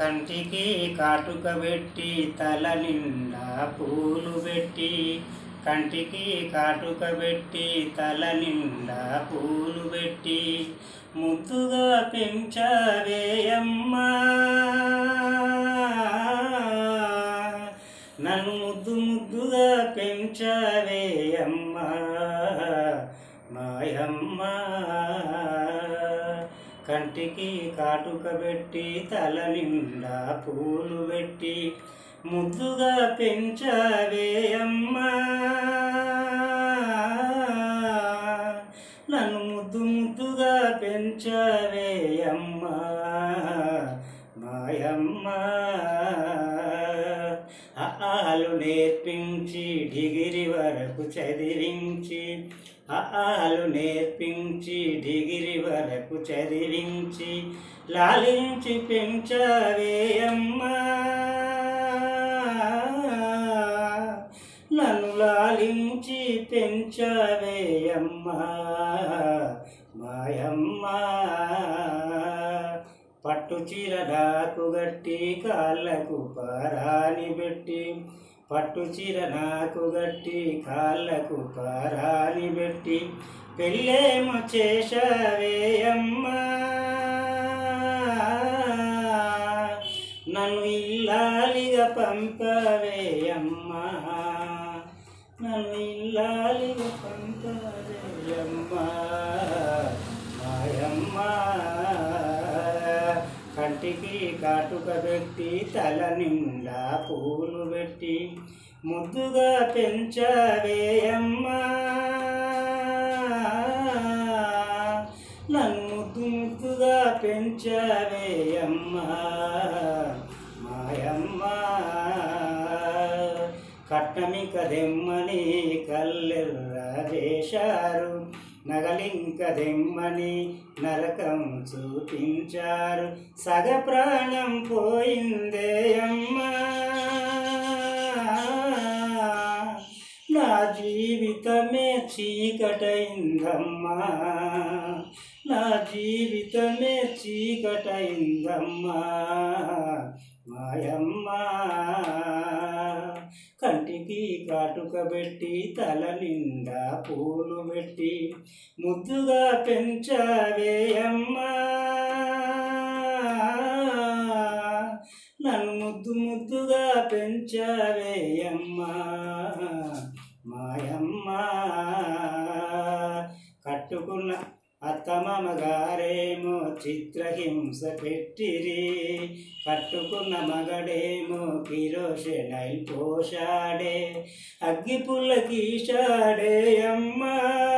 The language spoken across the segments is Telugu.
కంటికి కాటుక పెట్టి తల నిండా పూలు పెట్టి కంటికి కాటుక పెట్టి తల నిండా పూలు పెట్టి ముద్దుగా పెంచావేయమ్మా నన్ను ముద్దు ముద్దుగా పెంచావేయమ్మా మాయమ్మ కంటికి కాటుక పెట్టి తల నిండా పూలు పెట్టి ముద్దుగా పెంచావేయమ్మా నన్ను ముద్దు ముద్దుగా పెంచావేయమ్మా మాయమ్మ ఆలు నేర్పించి డిగిరి వరకు చదివించి ఆలు నేర్పించి డిగిరి వరకు చదివించి లాలించి పెంచావేయమ్మా నన్ను లాలించి పెంచావేయమ్మా మాయమ్మా పట్టు చీర డాకు గట్టి కాళ్ళకు పారాని పెట్టి పట్టు చీర నాకు గట్టి కాళ్ళకు పారాని పెట్టి పెళ్ళేమో చేశావేయమ్మా నన్ను ఇల్లాలిగా పంపవేయమ్మా నన్ను ఇల్లాలిగా పంపవేయమ్మా మాయమ్మా కంటికి కాటుక పెట్టి తల నిండా పూలు పెట్టి ముద్దుగా పెంచావేయమ్మా నన్ను ముద్దు ముద్దుగా పెంచావేయమ్మా మాయమ్మా కట్టమిక దెమ్మని కల్లెర్ర చేశారు నగలింక దెమ్మని నరకం చూపించారు సగ ప్రాణం పోయిందే అమ్మా నా జీవితమే చీకటైందమ్మా నా జీవితమే చీకటైందమ్మా మాయమ్మా కంటికి కాటుక పెట్టి తల నిండా పూలు పెట్టి ముద్దుగా పెంచావేయమ్మా నన్ను ముద్దు ముద్దుగా పెంచావేయమ్మా మాయమ్మా కట్టుకున్న అత్తమామగారేమో చిత్రహింస పెట్టిరి కట్టుకున్న మగడేమో కిరోషనై పోషాడే అగ్గి పుల్ల గీశాడే అమ్మా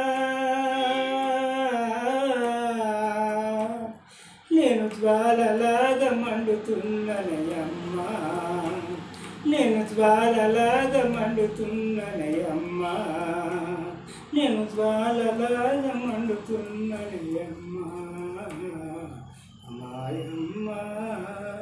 నేను జ్వాలలాగా మండుతున్ననయమ్మా నేను జ్వాలలాగా మండుతున్ననయమ్మా నేను జ్వాలలాగా మండుతున్ననయమ్మా మాయమ్మా